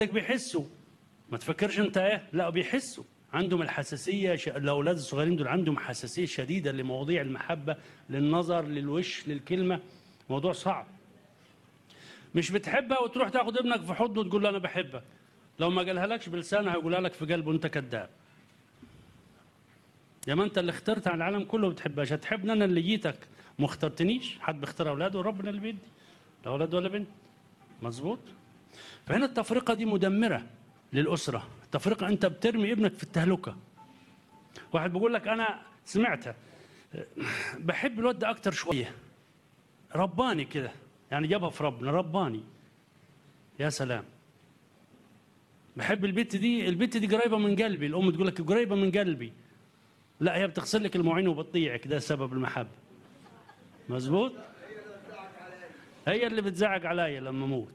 بيحسوا ما تفكرش انت ايه لا بيحسوا عندهم الحساسيه ش... الاولاد الصغيرين دول عندهم حساسيه شديده لمواضيع المحبه للنظر للوش للكلمه موضوع صعب مش بتحبها وتروح تاخد ابنك في حضنه وتقول له انا بحبك لو ما قالها لكش بلسانه هيقولها لك في قلبه انت كذاب يا ما انت اللي اخترت على العالم كله ما بتحبهاش هتحبني انا اللي جيتك ما اخترتنيش حد بيختار اولاده وربنا اللي بيدي لا اولاد ولا بنت مظبوط فهنا التفرقه دي مدمره للاسره التفرقه انت بترمي ابنك في التهلكه واحد بيقول لك انا سمعتها بحب الواد ده اكتر شويه رباني كده يعني جابها في ربنا رباني يا سلام بحب البت دي البت دي قريبه من قلبي الام تقول لك قريبه من قلبي لا هي بتغسل لك المواعين وبتطيعك ده سبب المحبه مظبوط هي اللي بتزعق عليا لما اموت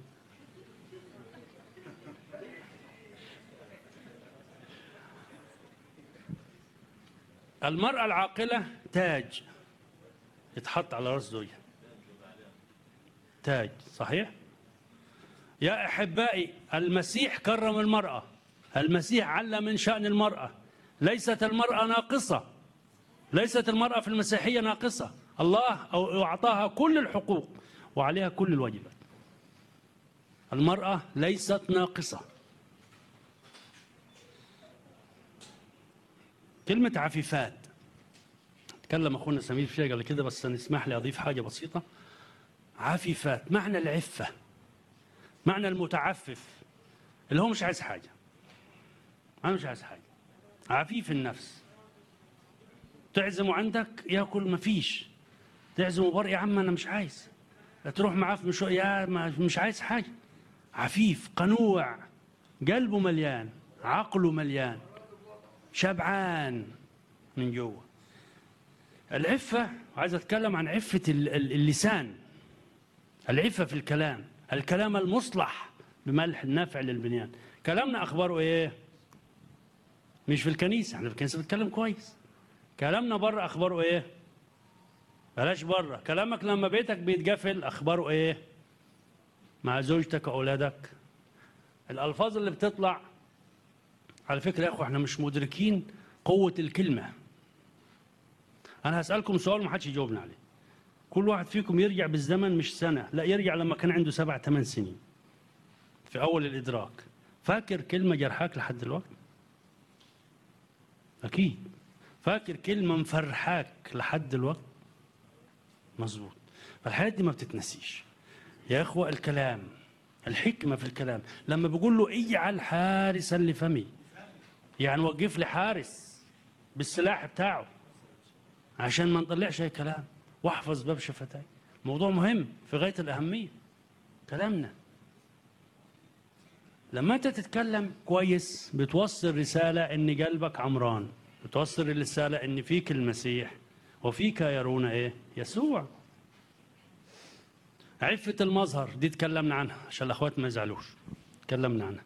المرأة العاقلة تاج يتحط على راس زوجها تاج صحيح؟ يا احبائي المسيح كرم المراه المسيح علم من شان المراه ليست المراه ناقصه ليست المراه في المسيحيه ناقصه الله أو اعطاها كل الحقوق وعليها كل الواجبات المراه ليست ناقصه كلمه عفيفات تكلم اخونا سمير فيها قبل كده بس نسمح لي اضيف حاجه بسيطه عفيفات معنى العفه معنى المتعفف اللي هو مش عايز حاجة أنا مش عايز حاجة عفيف النفس تعزمه عندك ياكل ما فيش تعزمه بره يا عم أنا مش عايز تروح معاه في مشوار يا ما مش عايز حاجة عفيف قنوع قلبه مليان عقله مليان شبعان من جوه العفة عايز أتكلم عن عفة اللسان العفة في الكلام الكلام المصلح بملح النافع للبنيان كلامنا اخباره ايه مش في الكنيسه احنا في الكنيسه بنتكلم كويس كلامنا بره اخباره ايه بلاش بره كلامك لما بيتك بيتقفل اخباره ايه مع زوجتك واولادك الالفاظ اللي بتطلع على فكره يا اخو احنا مش مدركين قوه الكلمه انا هسالكم سؤال ما حدش يجاوبنا عليه كل واحد فيكم يرجع بالزمن مش سنة لا يرجع لما كان عنده سبع ثمان سنين في أول الإدراك فاكر كلمة جرحاك لحد دلوقتي أكيد فاكر كلمة مفرحاك لحد دلوقتي مظبوط فالحاجات دي ما بتتنسيش يا إخوة الكلام الحكمة في الكلام لما بقول له اجعل حارسا لفمي يعني وقف لي حارس بالسلاح بتاعه عشان ما نطلعش اي كلام واحفظ باب شفتاي موضوع مهم في غاية الأهمية كلامنا لما أنت تتكلم كويس بتوصل رسالة إن قلبك عمران بتوصل الرسالة إن فيك المسيح وفيك يرون إيه يسوع عفة المظهر دي تكلمنا عنها عشان الأخوات ما يزعلوش تكلمنا عنها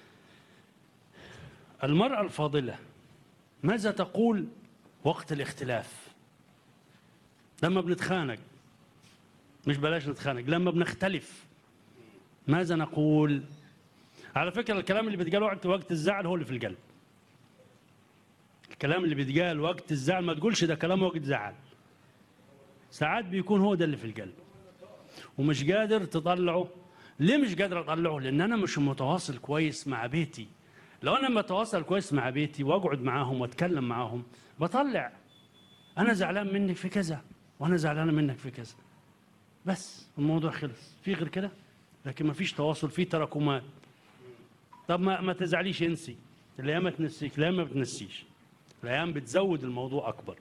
المرأة الفاضلة ماذا تقول وقت الاختلاف لما بنتخانق مش بلاش نتخانق لما بنختلف ماذا نقول على فكرة الكلام اللي بيتقال وقت وقت الزعل هو اللي في القلب الكلام اللي بيتقال وقت الزعل ما تقولش ده كلام وقت زعل ساعات بيكون هو ده اللي في القلب ومش قادر تطلعه ليه مش قادر اطلعه لان انا مش متواصل كويس مع بيتي لو انا متواصل كويس مع بيتي واقعد معاهم واتكلم معاهم بطلع انا زعلان منك في كذا وانا زعلانه منك في كذا بس الموضوع خلص في غير كده لكن ما فيش تواصل في تراكمات طب ما ما تزعليش انسي الايام ما تنسيك الايام ما بتنسيش الايام بتزود الموضوع اكبر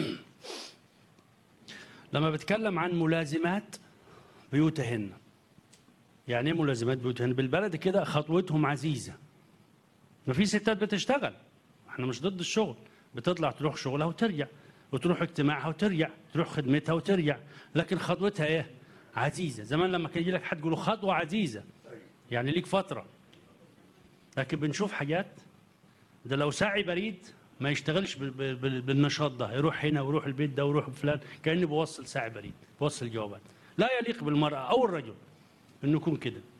لما بتكلم عن ملازمات بيوتهن يعني ايه ملازمات بيوتهن بالبلد كده خطوتهم عزيزه ما في ستات بتشتغل احنا مش ضد الشغل بتطلع تروح شغلها وترجع وتروح اجتماعها وترجع تروح خدمتها وترجع لكن خطوتها ايه عزيزه زمان لما كان يجي لك حد يقول له خطوه عزيزه يعني ليك فتره لكن بنشوف حاجات ده لو ساعي بريد ما يشتغلش بال- بال- بالنشاط ده يروح هنا ويروح البيت ده ويروح فلان كانه بوصل ساعي بريد بوصل جوابات لا يليق بالمراه او الرجل انه يكون كده